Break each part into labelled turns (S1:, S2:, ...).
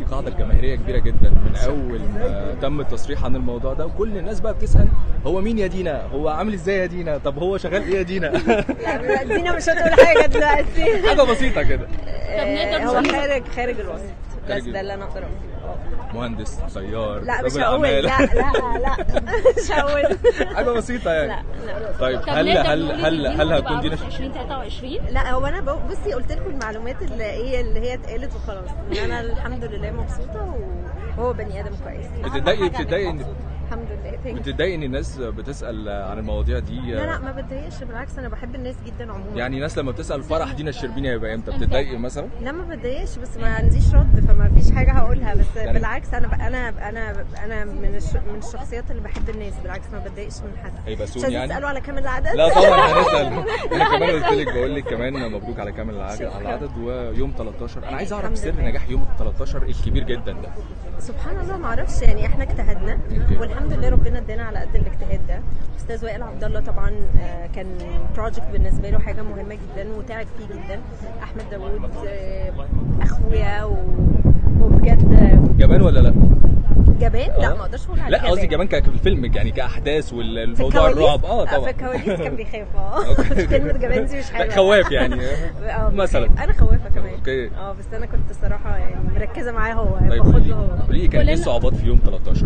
S1: ليكي قاعده جماهيريه كبيره جدا من اول ما تم التصريح عن الموضوع ده وكل الناس بقى بتسال هو مين يا دينا هو عامل ازاي يا دينا طب هو شغال ايه يا دينا
S2: لا دينا مش هتقول حاجه دلوقتي
S1: حاجه بسيطه كده
S2: آه، هو خارج خارج الوسط بس
S1: خارج
S2: ده اللي انا اقدر اقوله
S1: مهندس طيار
S2: لا مش
S1: رجل
S2: هقول
S1: أعمال.
S2: لا لا لا مش هقول
S1: حاجه بسيطه يعني
S2: لا لا
S1: طيب
S3: طب
S1: هل
S3: نقدر
S1: هل
S3: نقول
S1: هل
S3: إن
S1: هل
S3: دينا
S1: هتكون
S3: هتبقى
S1: دينا
S3: عروسة 2023
S2: لا هو انا ب- بصي قلت لكم المعلومات اللي ايه اللي هي اتقالت وخلاص ان انا الحمد لله مبسوطه وهو بني ادم كويس
S1: بتتضايقي بتتضايقي ان
S2: الحمد لله thank you.
S1: بتتضايقي ان الناس بتسال عن المواضيع دي
S2: لا لا ما بتضايقش بالعكس انا بحب الناس جدا عموما
S1: يعني ناس لما بتسال فرح دينا الشربيني هيبقى امتى بتتضايقي مثلا
S2: لا ما بتضايقش بس ما عنديش رد فما فيش حاجه هقولها بس
S1: يعني-
S2: بالعكس انا ب... انا انا انا من الش... من الشخصيات اللي بحب الناس بالعكس ما بتضايقش من حد
S1: هيبقى
S2: مش
S1: سون
S2: عايزين
S1: يعني
S2: تسالوا على كام العدد
S1: لا طبعا هنسال انا كمان قلت لك بقول لك كمان مبروك على كامل العدد على العدد ويوم 13 انا عايز اعرف
S2: الحمد
S1: سر
S2: لله.
S1: نجاح يوم 13 الكبير جدا ده
S2: سبحان الله ما اعرفش يعني احنا اجتهدنا
S1: أوكي.
S2: والحمد لله ربنا ادانا على قد الاجتهاد ده استاذ وائل عبد الله طبعا آه، كان بروجكت بالنسبه له حاجه مهمه جدا وتعب فيه جدا احمد داوود آه، اخويا و... وبجد آه،
S1: جبان ولا لا؟
S2: جبان لا
S1: آه.
S2: ما اقدرش اقول عليه
S1: لا قصدي جبان ك- كفيلم يعني كاحداث
S2: في
S1: والموضوع
S2: الكواليس
S1: الرعب اه
S2: في
S1: طبعا
S2: الكواليس كان بيخاف اه
S1: أوكي.
S2: كلمه جبان دي مش
S1: لا
S2: حلوه
S1: خواف يعني
S2: آه،
S1: مثلا
S2: بيخاف. انا خوافه كمان
S1: أوكي.
S2: اه بس انا كنت الصراحه يعني مركزه معاه هو
S1: طيب
S2: باخد
S1: قولي
S2: له هو
S1: قولي كان ايه
S3: كلنا-
S1: الصعوبات في يوم 13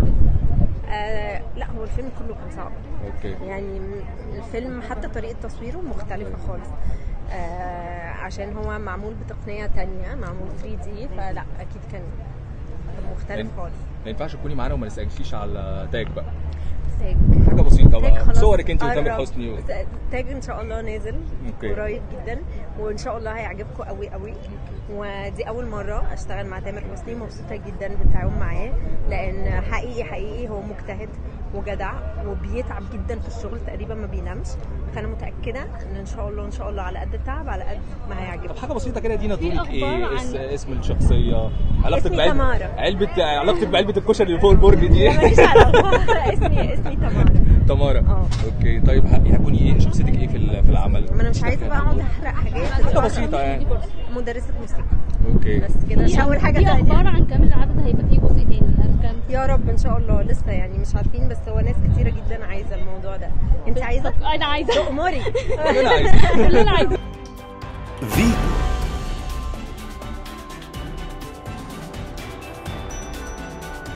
S2: آه لا هو الفيلم كله كان صعب
S1: اوكي
S2: يعني الفيلم حتى طريقة تصويره مختلفة خالص آه عشان هو معمول بتقنية تانية معمول 3D فلا أكيد كان مختلف
S1: يعني
S2: خالص
S1: ما ينفعش تكوني معانا وما نسالكيش على تاج بقى
S2: تاج
S1: حاجه بسيطه
S2: تاج
S1: بقى
S2: خلاص
S1: صورك انت وتامر
S2: قرب.
S1: حسني و...
S2: بس تاج ان شاء الله نازل
S1: أوكي.
S2: قريب جدا وان شاء الله هيعجبكم قوي قوي ودي اول مره اشتغل مع تامر حسني مبسوطه جدا بالتعاون معاه لان حقيقي حقيقي هو مجتهد وجدع وبيتعب جدا في الشغل تقريبا ما بينامش فانا متاكده ان ان شاء الله ان شاء الله على قد التعب على قد ما
S1: طب
S2: هيعجبكم
S1: حاجه بسيطه كده دينا دورك
S3: أخبار
S1: ايه
S3: عن-
S1: اس... اسم الشخصيه علاقتك
S2: اسمي
S1: بعلبه
S2: تمارا.
S1: علبه علاقتك بعلبه الكشري اللي فوق البرج دي
S2: لا ماليش علاقه اسمي اسمي تمارا
S1: تمارا
S2: اه.
S1: اوكي طيب ه- هتكوني ايه شخصيتك ايه في ال- في العمل
S2: ما انا مش عايزه بقى اقعد احرق حاجات
S1: حاجه بسيطه يعني
S2: مدرسه موسيقى
S1: اوكي
S2: بس كده مش هقول حاجه
S3: في اخبار
S2: تانية
S3: عن كامل العدد هيبقى فيه جزء تاني هل كان
S2: يا رب ان شاء الله لسه يعني مش عارفين بس هو ناس كتيره جدا عايزه الموضوع ده انت عايزه
S3: انا عايزه
S2: اموري
S1: كلنا عايزين
S3: اللي انا عايزه
S4: فيتو